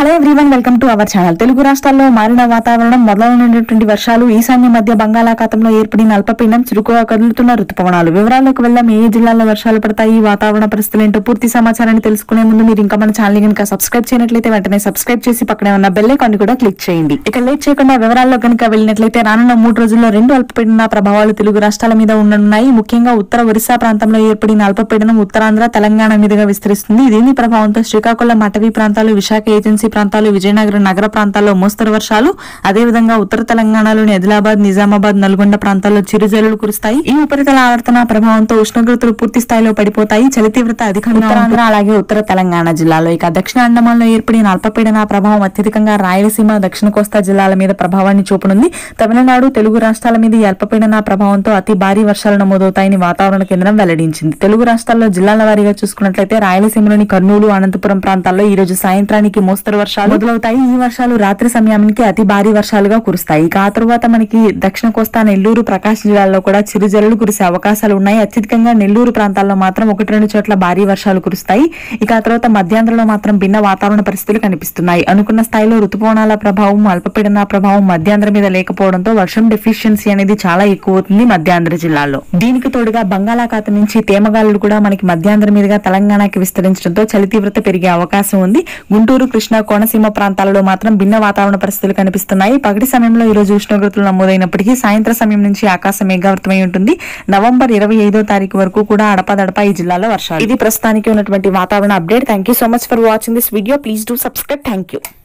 hello everyone welcome to our channel Telugu రాష్ట్రాల్లో మారిన వాతావరణం మొదలైనటువంటి వర్షాలు ఈశాన్య మధ్య బంగాళాఖాతంలో ఏర్పడిన అల్పపీడనం చురుకుగా కదులుతున్న రుతుపవనాలు వివరాల్లోకి వెళ్దాం ఏ జిల్లాల్లో వర్షాలు పడతాయి ఈ వాతావరణ పరిస్థితులు ఏంటో పూర్తి సమాచారాన్ని తెలుసుకునే ముందు మీరు ఇంకా మన ఛానల్ కనుక సబ్స్క్రైబ్ చేయనట్లయితే వెంటనే సబ్స్క్రైబ్ చేసి పక్కనే ఉన్న బెల్ ఐకాన్ కూడా క్లిక్ చేయండి ఇక లేట్ చేయకుండా వివరాల్లో కనుక వెళ్ళినట్లయితే రానున్న మూడు రోజుల్లో రెండు అల్పపీడన ప్రభావాలు తెలుగు రాష్ట్రాల మీద ఉండనున్నాయి ముఖ్యంగా ఉత్తర ఒరిస్సా ప్రాంతంలో ఏర్పడిన అల్పపీడనం ఉత్తరాంధ్ర తెలంగాణ మీదుగా విస్తరిస్తుంది దీని ప్రభావంతో శ్రీకాకుళం అటవీ ప్రాంతాలు విశాఖ ఏజెన్సీ ప్రాంతాలు విజయనగరం నగర ప్రాంతాల్లో మోస్తరు వర్షాలు అదేవిధంగా ఉత్తర తెలంగాణలోని ఆదిలాబాద్ నిజామాబాద్ నల్గొండ ప్రాంతాల్లో చిరుజల్లులు కురుస్తాయి ఈ ఉపరితల ఆవర్తన ప్రభావంతో ఉష్ణోగ్రతలు పూర్తి స్థాయిలో పడిపోతాయి చలి తీవ్రత అధికంగా ఉత్తరాంధ్ర అలాగే ఉత్తర తెలంగాణ జిల్లాలో ఇక దక్షిణ అండమాన్లో ఏర్పడిన అల్పపీడన ప్రభావం అత్యధికంగా రాయలసీమ దక్షిణ కోస్తా జిల్లాల మీద ప్రభావాన్ని చూపనుంది తమిళనాడు తెలుగు రాష్ట్రాల మీద ఈ అల్పపీడన ప్రభావంతో అతి భారీ వర్షాలు నమోదవుతాయని వాతావరణ కేంద్రం వెల్లడించింది తెలుగు రాష్ట్రాల్లో జిల్లాల వారీగా చూసుకున్నట్లయితే రాయలసీమలోని కర్నూలు అనంతపురం ప్రాంతాల్లో ఈ రోజు సాయంత్రానికి మోస్తరు వర్షాలు మొదలవుతాయి ఈ వర్షాలు రాత్రి సమయానికి అతి భారీ వర్షాలుగా కురుస్తాయి ఇక ఆ తరువాత మనకి దక్షిణ కోస్తా నెల్లూరు ప్రకాశం జిల్లాల్లో కూడా చిరుజల్లులు కురిసే అవకాశాలు ఉన్నాయి అత్యధికంగా నెల్లూరు ప్రాంతాల్లో మాత్రం ఒకటి రెండు చోట్ల భారీ వర్షాలు కురుస్తాయి ఇక ఆ తర్వాత మధ్యాంధ్రలో మాత్రం భిన్న వాతావరణ పరిస్థితులు కనిపిస్తున్నాయి అనుకున్న స్థాయిలో రుతుపవనాల ప్రభావం అల్పపీడన ప్రభావం మధ్యాంధ్ర మీద లేకపోవడంతో వర్షం డెఫిషియన్సీ అనేది చాలా ఎక్కువ అవుతుంది మధ్యాంధ్ర జిల్లాలో దీనికి తోడుగా బంగాళాఖాతం నుంచి తేమగాలులు కూడా మనకి మధ్యాంధ్ర మీదుగా తెలంగాణకి విస్తరించడంతో చలి తీవ్రత పెరిగే అవకాశం ఉంది గుంటూరు కృష్ణా కోనసీమ ప్రాంతాలలో మాత్రం భిన్న వాతావరణ పరిస్థితులు కనిపిస్తున్నాయి పగటి సమయంలో ఈ రోజు ఉష్ణోగ్రతలు నమోదైనప్పటికీ సాయంత్రం సమయం నుంచి ఆకాశం మేఘావృతమై ఉంటుంది నవంబర్ ఇరవై ఐదో తారీఖు వరకు కూడా అడపాదడపా ఈ జిల్లాలో వర్షాలు ఇది ప్రస్తుతానికి ఉన్నటువంటి వాతావరణ update thank you so much for watching this video please do subscribe thank you